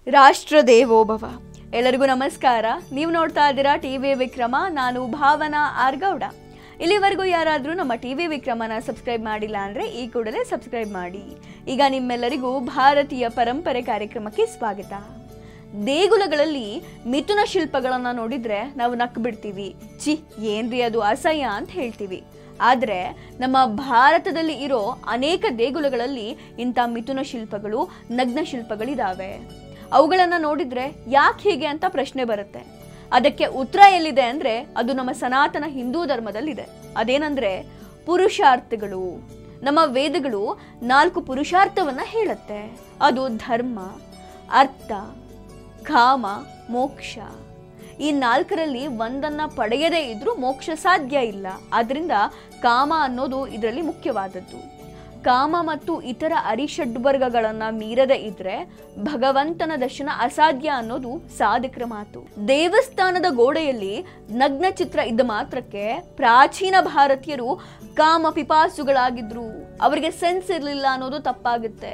ರಾಷ್ಟ್ರ ದೇವೋಭವ ಎಲ್ಲರಿಗೂ ನಮಸ್ಕಾರ ನೀವು ನೋಡ್ತಾ ಇದ್ದೀರಾ ಟಿ ವಿ ವಿಕ್ರಮ ನಾನು ಭಾವನಾ ಆರ್ಗೌಡ ಇಲ್ಲಿವರೆಗೂ ಯಾರಾದರೂ ನಮ್ಮ ಟಿ ವಿ ವಿಕ್ರಮನ ಸಬ್ಸ್ಕ್ರೈಬ್ ಮಾಡಿಲ್ಲ ಅಂದರೆ ಈ ಕೂಡಲೇ ಸಬ್ಸ್ಕ್ರೈಬ್ ಮಾಡಿ ಈಗ ನಿಮ್ಮೆಲ್ಲರಿಗೂ ಭಾರತೀಯ ಪರಂಪರೆ ಕಾರ್ಯಕ್ರಮಕ್ಕೆ ಸ್ವಾಗತ ದೇಗುಲಗಳಲ್ಲಿ ಮಿಥುನ ಶಿಲ್ಪಗಳನ್ನು ನೋಡಿದ್ರೆ ನಾವು ನಕ್ ಬಿಡ್ತೀವಿ ಚಿ ಏನ್ರಿ ಅದು ಅಸಹ್ಯ ಅಂತ ಹೇಳ್ತೀವಿ ಆದರೆ ನಮ್ಮ ಭಾರತದಲ್ಲಿ ಇರೋ ಅನೇಕ ದೇಗುಲಗಳಲ್ಲಿ ಇಂಥ ಮಿಥುನ ಶಿಲ್ಪಗಳು ನಗ್ನ ಶಿಲ್ಪಗಳಿದಾವೆ ಅವುಗಳನ್ನು ನೋಡಿದ್ರೆ ಯಾಕೆ ಹೀಗೆ ಅಂತ ಪ್ರಶ್ನೆ ಬರುತ್ತೆ ಅದಕ್ಕೆ ಉತ್ತರ ಎಲ್ಲಿದೆ ಅಂದ್ರೆ ಅದು ನಮ್ಮ ಸನಾತನ ಹಿಂದೂ ಧರ್ಮದಲ್ಲಿದೆ ಅದೇನಂದ್ರೆ ಪುರುಷಾರ್ಥಗಳು ನಮ್ಮ ವೇದಗಳು ನಾಲ್ಕು ಪುರುಷಾರ್ಥವನ್ನ ಹೇಳುತ್ತೆ ಅದು ಧರ್ಮ ಅರ್ಥ ಕಾಮ ಮೋಕ್ಷ ಈ ನಾಲ್ಕರಲ್ಲಿ ಒಂದನ್ನ ಪಡೆಯದೇ ಇದ್ರೂ ಮೋಕ್ಷ ಸಾಧ್ಯ ಇಲ್ಲ ಆದ್ರಿಂದ ಕಾಮ ಅನ್ನೋದು ಇದರಲ್ಲಿ ಮುಖ್ಯವಾದದ್ದು ಕಾಮ ಮತ್ತು ಇತರ ಅರಿಷಡ್ವರ್ಗಗಳನ್ನ ಮೀರದೆ ಇದ್ರೆ ಭಗವಂತನ ದರ್ಶನ ಅಸಾಧ್ಯ ಅನ್ನೋದು ಸಾಧಕರ ಮಾತು ದೇವಸ್ಥಾನದ ಗೋಡೆಯಲ್ಲಿ ನಗ್ನ ಚಿತ್ರ ಇದ್ದ ಮಾತ್ರಕ್ಕೆ ಪ್ರಾಚೀನ ಭಾರತೀಯರು ಕಾಮ ಪಿಪಾಸುಗಳಾಗಿದ್ರು ಅವರಿಗೆ ಸೆನ್ಸ್ ಇರಲಿಲ್ಲ ಅನ್ನೋದು ತಪ್ಪಾಗುತ್ತೆ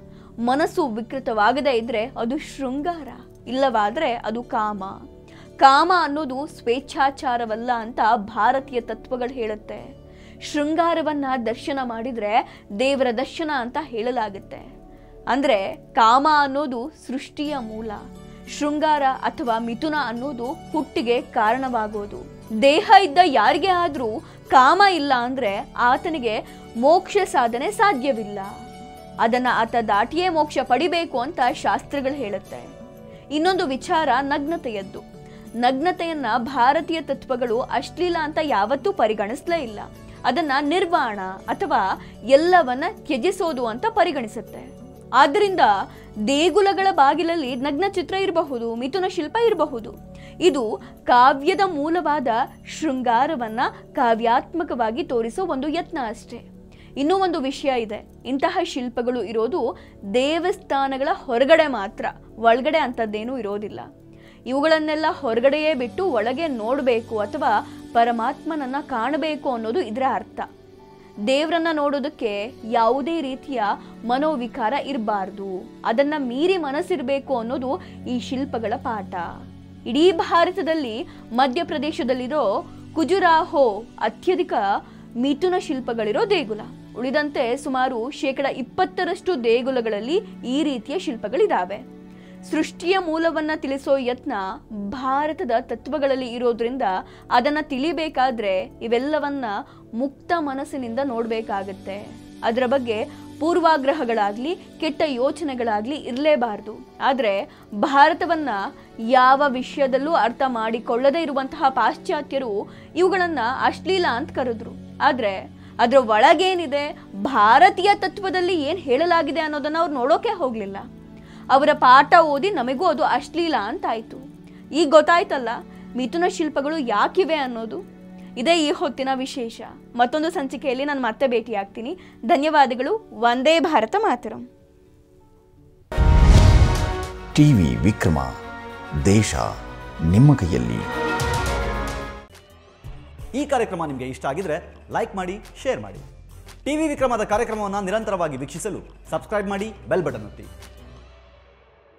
ಮನಸ್ಸು ವಿಕೃತವಾಗದೇ ಇದ್ರೆ ಅದು ಶೃಂಗಾರ ಇಲ್ಲವಾದ್ರೆ ಅದು ಕಾಮ ಕಾಮ ಅನ್ನೋದು ಸ್ವೇಚ್ಛಾಚಾರವಲ್ಲ ಅಂತ ಭಾರತೀಯ ತತ್ವಗಳು ಹೇಳುತ್ತೆ ಶೃಂಗಾರವನ್ನ ದರ್ಶನ ಮಾಡಿದ್ರೆ ದೇವರ ದರ್ಶನ ಅಂತ ಹೇಳಲಾಗುತ್ತೆ ಅಂದ್ರೆ ಕಾಮ ಅನ್ನೋದು ಸೃಷ್ಟಿಯ ಮೂಲ ಶೃಂಗಾರ ಅಥವಾ ಮಿಥುನ ಅನ್ನೋದು ಹುಟ್ಟಿಗೆ ಕಾರಣವಾಗೋದು ದೇಹ ಇದ್ದ ಯಾರಿಗೆ ಆದ್ರೂ ಕಾಮ ಇಲ್ಲ ಅಂದ್ರೆ ಆತನಿಗೆ ಮೋಕ್ಷ ಸಾಧನೆ ಸಾಧ್ಯವಿಲ್ಲ ಅದನ್ನ ಆತ ದಾಟಿಯೇ ಮೋಕ್ಷ ಪಡಿಬೇಕು ಅಂತ ಶಾಸ್ತ್ರಗಳು ಹೇಳುತ್ತೆ ಇನ್ನೊಂದು ವಿಚಾರ ನಗ್ನತೆಯದ್ದು ನಗ್ನತೆಯನ್ನ ಭಾರತೀಯ ತತ್ವಗಳು ಅಶ್ಲೀಲ ಅಂತ ಯಾವತ್ತೂ ಪರಿಗಣಿಸ್ಲೇ ಇಲ್ಲ ಅದನ್ನ ನಿರ್ವಾಣ ಅಥವಾ ಎಲ್ಲವನ್ನ ತ್ಯಜಿಸೋದು ಅಂತ ಪರಿಗಣಿಸುತ್ತೆ ಆದ್ದರಿಂದ ದೇಗುಲಗಳ ಬಾಗಿಲಲ್ಲಿ ನಗ್ನ ಚಿತ್ರ ಇರಬಹುದು ಮಿಥುನ ಶಿಲ್ಪ ಇರಬಹುದು ಇದು ಕಾವ್ಯದ ಮೂಲವಾದ ಶೃಂಗಾರವನ್ನ ಕಾವ್ಯಾತ್ಮಕವಾಗಿ ತೋರಿಸೋ ಒಂದು ಯತ್ನ ಅಷ್ಟೇ ಇನ್ನೂ ಒಂದು ವಿಷಯ ಇದೆ ಇಂತಹ ಶಿಲ್ಪಗಳು ಇರೋದು ದೇವಸ್ಥಾನಗಳ ಹೊರಗಡೆ ಮಾತ್ರ ಒಳಗಡೆ ಅಂಥದ್ದೇನೂ ಇರೋದಿಲ್ಲ ಇವುಗಳನ್ನೆಲ್ಲ ಹೊರಗಡೆಯೇ ಬಿಟ್ಟು ಒಳಗೆ ನೋಡಬೇಕು ಅಥವಾ ಪರಮಾತ್ಮನನ್ನ ಕಾಣಬೇಕು ಅನ್ನೋದು ಇದರ ಅರ್ಥ ದೇವರನ್ನ ನೋಡೋದಕ್ಕೆ ಯಾವುದೇ ರೀತಿಯ ಮನೋವಿಕಾರ ಇರಬಾರ್ದು ಅದನ್ನ ಮೀರಿ ಮನಸ್ಸಿರಬೇಕು ಅನ್ನೋದು ಈ ಶಿಲ್ಪಗಳ ಪಾಠ ಇಡೀ ಭಾರತದಲ್ಲಿ ಮಧ್ಯಪ್ರದೇಶದಲ್ಲಿರೋ ಕುಜುರಾಹೋ ಅತ್ಯಧಿಕ ಮಿಥುನ ಶಿಲ್ಪಗಳಿರೋ ದೇಗುಲ ಉಳಿದಂತೆ ಸುಮಾರು ಶೇಕಡ ಇಪ್ಪತ್ತರಷ್ಟು ದೇಗುಲಗಳಲ್ಲಿ ಈ ರೀತಿಯ ಶಿಲ್ಪಗಳಿದಾವೆ ಸೃಷ್ಟಿಯ ಮೂಲವನ್ನ ತಿಳಿಸೋ ಯತ್ನ ಭಾರತದ ತತ್ವಗಳಲ್ಲಿ ಇರೋದ್ರಿಂದ ಅದನ್ನ ತಿಳಿಬೇಕಾದ್ರೆ ಇವೆಲ್ಲವನ್ನ ಮುಕ್ತ ಮನಸ್ಸಿನಿಂದ ನೋಡಬೇಕಾಗತ್ತೆ ಅದರ ಬಗ್ಗೆ ಪೂರ್ವಾಗ್ರಹಗಳಾಗ್ಲಿ ಕೆಟ್ಟ ಯೋಚನೆಗಳಾಗ್ಲಿ ಇರಲೇಬಾರ್ದು ಆದರೆ ಭಾರತವನ್ನ ಯಾವ ವಿಷಯದಲ್ಲೂ ಅರ್ಥ ಮಾಡಿಕೊಳ್ಳದೇ ಇರುವಂತಹ ಪಾಶ್ಚಾತ್ಯರು ಇವುಗಳನ್ನ ಅಶ್ಲೀಲ ಅಂತ ಕರೆದ್ರು ಆದ್ರೆ ಅದರ ಒಳಗೇನಿದೆ ಭಾರತೀಯ ತತ್ವದಲ್ಲಿ ಏನು ಹೇಳಲಾಗಿದೆ ಅನ್ನೋದನ್ನ ಅವ್ರು ನೋಡೋಕೆ ಹೋಗ್ಲಿಲ್ಲ ಅವರ ಪಾಠ ಓದಿ ನಮಗೂ ಅದು ಅಶ್ಲೀಲ ಅಂತಾಯ್ತು ಈಗ ಗೊತ್ತಾಯ್ತಲ್ಲ ಮಿಥುನ ಶಿಲ್ಪಗಳು ಯಾಕಿವೆ ಅನ್ನೋದು ಇದೇ ಈ ಹೊತ್ತಿನ ವಿಶೇಷ ಮತ್ತೊಂದು ಸಂಚಿಕೆಯಲ್ಲಿ ನಾನು ಮತ್ತೆ ಭೇಟಿಯಾಗ್ತೀನಿ ಧನ್ಯವಾದಗಳು ವಂದೇ ಭಾರತ ಮಾತರಂ ಟಿವಿ ವಿಕ್ರಮ ದೇಶ ನಿಮ್ಮ ಕೈಯಲ್ಲಿ ಈ ಕಾರ್ಯಕ್ರಮ ನಿಮಗೆ ಇಷ್ಟ ಆಗಿದ್ರೆ ಲೈಕ್ ಮಾಡಿ ಶೇರ್ ಮಾಡಿ ಟಿವಿ ವಿಕ್ರಮದ ಕಾರ್ಯಕ್ರಮವನ್ನು ನಿರಂತರವಾಗಿ ವೀಕ್ಷಿಸಲು ಸಬ್ಸ್ಕ್ರೈಬ್ ಮಾಡಿ ಬೆಲ್ ಬಟನ್ ಒತ್ತಿ